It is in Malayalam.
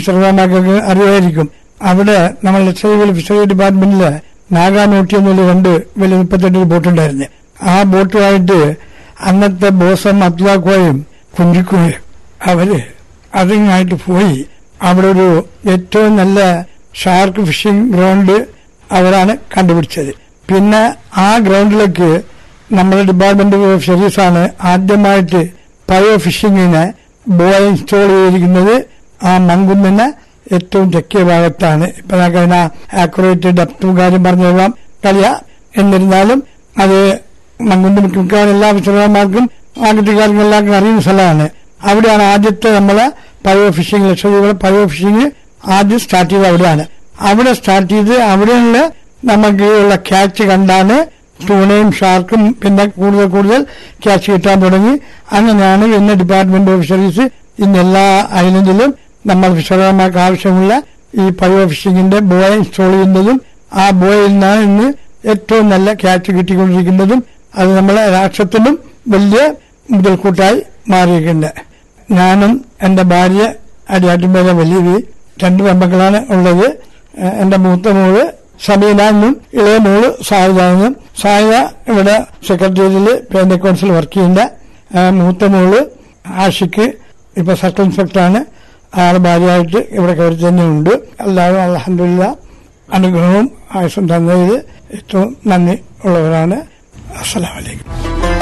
സർവമാക്കൊക്കെ അറിയായിരിക്കും അവിടെ നമ്മൾ ലക്ഷദ്വീപിൽ ഫിഷറി ഡിപ്പാർട്ട്മെന്റില് നാഗാനൂട്ടി എന്നുള്ള രണ്ട് വലിയ മുപ്പത്തെട്ട് ബോട്ടുണ്ടായിരുന്നു ആ ബോട്ടുമായിട്ട് അന്നത്തെ ബോസം അബ്ദുലാക്കോയും കുഞ്ചിക്കോയും അവര് അതിങ്ങായിട്ട് പോയി അവിടെ ഒരു ഏറ്റവും നല്ല ഷാർക്ക് ഫിഷിംഗ് ഗ്രൗണ്ട് അവരാണ് കണ്ടുപിടിച്ചത് പിന്നെ ആ ഗ്രൗണ്ടിലേക്ക് നമ്മുടെ ഡിപ്പാർട്ട്മെന്റ് ഓഫ് ഫിഷറീസ് ആണ് ആദ്യമായിട്ട് പയോ ഫിഷിങ്ങിന് ബോയ ഇൻസ്റ്റാൾ ചെയ്തിരിക്കുന്നത് ആ മങ്കുന്നിന് ഏറ്റവും തെക്കേ ഭാഗത്താണ് ഇപ്പൊ നമുക്ക് അതിന് ആക്യുറേറ്റ് ഡെപ്തും കാര്യം പറഞ്ഞോളാം കളിയ എന്നിരുന്നാലും അത് മങ്കുന്ന് മിക്കവാറും എല്ലാ വിശ്രമന്മാർക്കും ആകൃതിക്കാർക്കും എല്ലാവർക്കും അറിയുന്ന സ്ഥലമാണ് അവിടെയാണ് ആദ്യത്തെ നമ്മളെ പയോ ഫിഷിംഗ് ലക്ഷദ്വീപിലെ പയോ ഫിഷിംഗ് ആദ്യം സ്റ്റാർട്ട് ചെയ്തത് അവിടെയാണ് അവിടെ സ്റ്റാർട്ട് ചെയ്ത് അവിടെയുള്ള നമുക്ക് ഉള്ള ക്യാച്ച് കണ്ടാണ് ടൂണയും ഷാർക്കും പിന്നെ കൂടുതൽ കൂടുതൽ ക്യാച്ച് കിട്ടാൻ തുടങ്ങി അങ്ങനെയാണ് ഇന്ന് ഡിപ്പാർട്ട്മെന്റ് ഓഫ് ഫിഷറീസ് ഇന്ന് എല്ലാ ഐലൻഡിലും നമ്മൾ ഫിഷർമാർക്ക് ആവശ്യമുള്ള ഈ പയോ ഫിഷിംഗിന്റെ ബോയ ഇൻസ്റ്റാൾ ചെയ്യുന്നതും ആ ബോയിൽ നിന്നാണ് ഇന്ന് ഏറ്റവും നല്ല ക്യാച്ച് കിട്ടിക്കൊണ്ടിരിക്കുന്നതും അത് നമ്മളെ രാഷ്ട്രത്തിനും വലിയ മുതൽക്കൂട്ടായി മാറിയിട്ടുണ്ട് ഞാനും എന്റെ ഭാര്യ അടിയാറ്റുമ്പേരെ വലിയ രണ്ട് പെമ്പക്കളാണ് ഉള്ളത് ഏഹ് എന്റെ മൂത്ത മോള് സമീന എന്നും ഇളയ മോള് സാഹിദ എന്നും സാഹിദ ഇവിടെ സെക്രട്ടേറിയറ്റില് പേന്റെ കൗൺസിൽ വർക്ക് ചെയ്യുന്ന ഏഹ് മൂത്ത മോള് ആഷിക്ക് ഇപ്പൊ സർക്കിൾ ഇൻസ്പെക്ടറാണ് ആള് ഭാര്യയായിട്ട് ഇവിടെ കയറി തന്നെ ഉണ്ട് എല്ലാവരും അലഹമില്ല അനുഗ്രഹവും ആയുസും തന്നതിൽ ഏറ്റവും നന്ദി ഉള്ളവരാണ് അസ്സലാമലൈക്കും